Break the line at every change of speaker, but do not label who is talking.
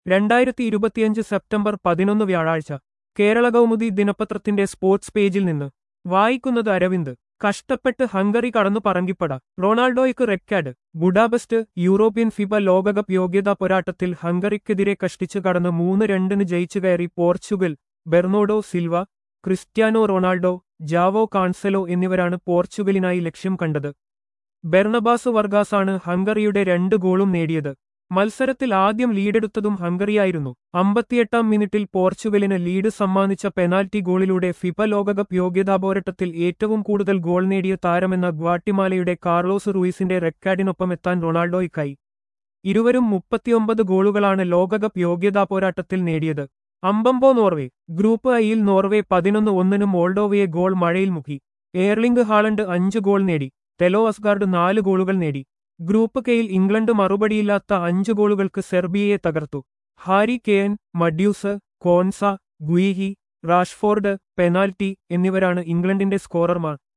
രണ്ടായിരത്തി ഇരുപത്തിയഞ്ച് സെപ്റ്റംബർ പതിനൊന്ന് വ്യാഴാഴ്ച കേരള കൗമുദി ദിനപത്രത്തിന്റെ സ്പോർട്സ് പേജിൽ നിന്ന് വായിക്കുന്നത് അരവിന്ദ് കഷ്ടപ്പെട്ട് ഹംഗറി കടന്നു പറങ്കിപ്പട റൊണാൾഡോയ്ക്ക് റെക്കാർഡ് ബുഡാപെസ്റ്റ് യൂറോപ്യൻ ഫിബ ലോകകപ്പ് യോഗ്യതാ പോരാട്ടത്തിൽ ഹംഗറിക്കെതിരെ കഷ്ടിച്ചു കടന്ന് മൂന്ന് രണ്ടിന് ജയിച്ചു കയറി Portugal Bernardo Silva Cristiano Ronaldo Joao Cancelo എന്നിവരാണ് പോർച്ചുഗലിനായി ലക്ഷ്യം കണ്ടത് ബെർണബാസ് വർഗാസാണ് ഹംഗറിയുടെ രണ്ട് ഗോളും നേടിയത് മത്സരത്തിൽ ആദ്യം ലീഡെടുത്തതും ഹംഗറിയായിരുന്നു അമ്പത്തിയെട്ടാം മിനിറ്റിൽ പോർച്ചുഗലിന് ലീഡ് സമ്മാനിച്ച പെനാൽറ്റി ഗോളിലൂടെ ഫിഫ ലോകകപ്പ് യോഗ്യതാ പോരാട്ടത്തിൽ ഏറ്റവും കൂടുതൽ ഗോൾ നേടിയ താരമെന്ന ഗ്വാട്ടിമാലയുടെ കാർലോസ് റൂയിസിന്റെ റെക്കാർഡിനൊപ്പം എത്താൻ റൊണാൾഡോയ്ക്കായി ഇരുവരും മുപ്പത്തിയൊമ്പത് ഗോളുകളാണ് ലോകകപ്പ് യോഗ്യതാ പോരാട്ടത്തിൽ നേടിയത് അമ്പമ്പോ നോർവേ ഗ്രൂപ്പ് ഐയിൽ നോർവേ പതിനൊന്ന് ഒന്നിന് മോൾഡോവയെ ഗോൾ മഴയിൽ മുക്കി എയർലിംഗ് ഹാളണ്ട് അഞ്ച് ഗോൾ നേടി ടെലോ അസ്ഗാർഡ് നാല് ഗോളുകൾ നേടി ഗ്രൂപ്പ് കെയിൽ ഇംഗ്ലണ്ട് മറുപടിയില്ലാത്ത അഞ്ച് ഗോളുകൾക്ക് സെർബിയയെ തകർത്തു Harry Kane Madueke Konsa Guehi Rashford penalty എന്നിവരാണ് ഇംഗ്ലണ്ടിന്റെ സ്കോറർമാർ